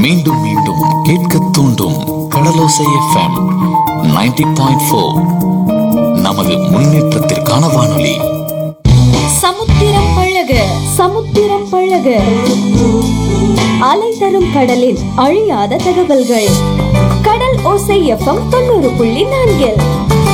மீண்டும் மீண்டும் கேட்க தூண்டும் கடலோசை எஃப்எம் 90.4 பாயிண்ட் ஃபோர் நமது முன்னேற்றத்திற்கான வானொலி சமுத்திரம் பழக சமுத்திரம் பழக அலை தரும் கடலில் அழியாத தகவல்கள் கடல் ஓசை எஃப்எம் தொண்ணூறு புள்ளி நான்கில்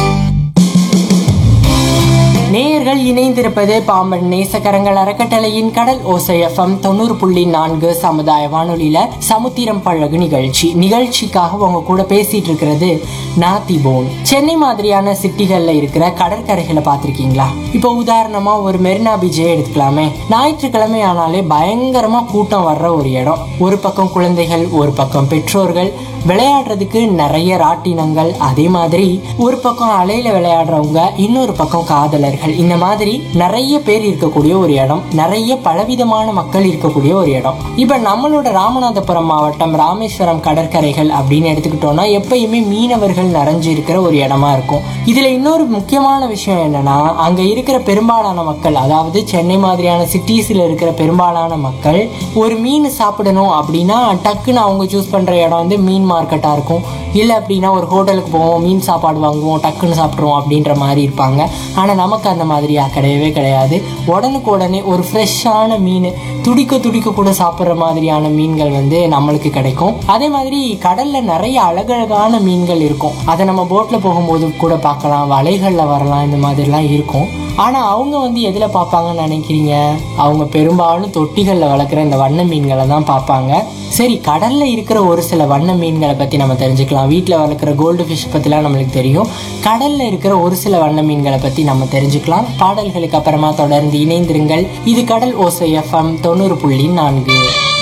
நேயர்கள் இணைந்திருப்பது பாம்பன் நேசக்கரங்கள் அறக்கட்டளையின் கடல் ஓசை எஃப்எம் தொண்ணூறு புள்ளி நான்கு சமுதாய வானொலியில சமுத்திரம் பழகு நிகழ்ச்சி நிகழ்ச்சிக்காக உங்க கூட பேசிட்டு இருக்கிறது நாத்தி போன் சென்னை மாதிரியான சிட்டிகள்ல இருக்கிற கடற்கரைகளை பார்த்திருக்கீங்களா இப்போ உதாரணமா ஒரு மெரினா பீச்சே எடுத்துக்கலாமே ஞாயிற்றுக்கிழமை ஆனாலே பயங்கரமா கூட்டம் வர்ற ஒரு இடம் ஒரு பக்கம் குழந்தைகள் ஒரு பக்கம் பெற்றோர்கள் விளையாடுறதுக்கு நிறைய ராட்டினங்கள் அதே மாதிரி ஒரு பக்கம் அலையில விளையாடுறவங்க இன்னொரு பக்கம் காதலர்கள் இந்த மாதிரி நிறைய பேர் இருக்கக்கூடிய ஒரு இடம் நிறைய பலவிதமான மக்கள் இருக்கக்கூடிய ஒரு இடம் இப்ப நம்மளோட ராமநாதபுரம் மாவட்டம் ராமேஸ்வரம் கடற்கரைகள் அப்படின்னு எடுத்துக்கிட்டோம்னா எப்பயுமே மீனவர்கள் நிறைஞ்சு இருக்கிற ஒரு இடமா இருக்கும் இதுல இன்னொரு முக்கியமான விஷயம் என்னன்னா அங்க இருக்கிற பெரும்பாலான மக்கள் அதாவது சென்னை மாதிரியான சிட்டிஸ்ல இருக்கிற பெரும்பாலான மக்கள் ஒரு மீன் சாப்பிடணும் அப்படின்னா டக்குன்னு அவங்க சூஸ் பண்ற இடம் வந்து மீன் மார்க்கெட்டா இருக்கும் இல்லை அப்படின்னா ஒரு ஹோட்டலுக்கு போவோம் மீன் சாப்பாடு வாங்குவோம் டக்குன்னு சாப்பிட்ருவோம் அப்படின்ற மாதிரி இருப்பாங்க ஆனால் நமக்கு அந்த மாதிரியா கிடையவே கிடையாது உடனுக்கு உடனே ஒரு ஃப்ரெஷ்ஷான மீன் துடிக்க துடிக்க கூட சாப்பிட்ற மாதிரியான மீன்கள் வந்து நம்மளுக்கு கிடைக்கும் அதே மாதிரி கடல்ல நிறைய அழகழகான மீன்கள் இருக்கும் அதை நம்ம போட்ல போகும்போது கூட பார்க்கலாம் வலைகள்ல வரலாம் இந்த மாதிரிலாம் இருக்கும் ஆனா அவங்க வந்து எதுல பார்ப்பாங்கன்னு நினைக்கிறீங்க அவங்க பெரும்பாலும் தொட்டிகள்ல வளர்க்குற இந்த வண்ண மீன்களை தான் பார்ப்பாங்க சரி கடல்ல இருக்கிற ஒரு சில வண்ண மீன்களை பத்தி நம்ம தெரிஞ்சுக்கலாம் வீட்டில் வளர்க்குற கோல்டு ஃபிஷ் பத்திலாம் நம்மளுக்கு தெரியும் கடல்ல இருக்கிற ஒரு சில வண்ண மீன்களை பத்தி நம்ம தெரிஞ்சுக்கலாம் பாடல்களுக்கு அப்புறமா தொடர்ந்து இணைந்திருங்கள் இது கடல் ஓசை எஃப்எம் தொண்ணூறு புள்ளி நான்கு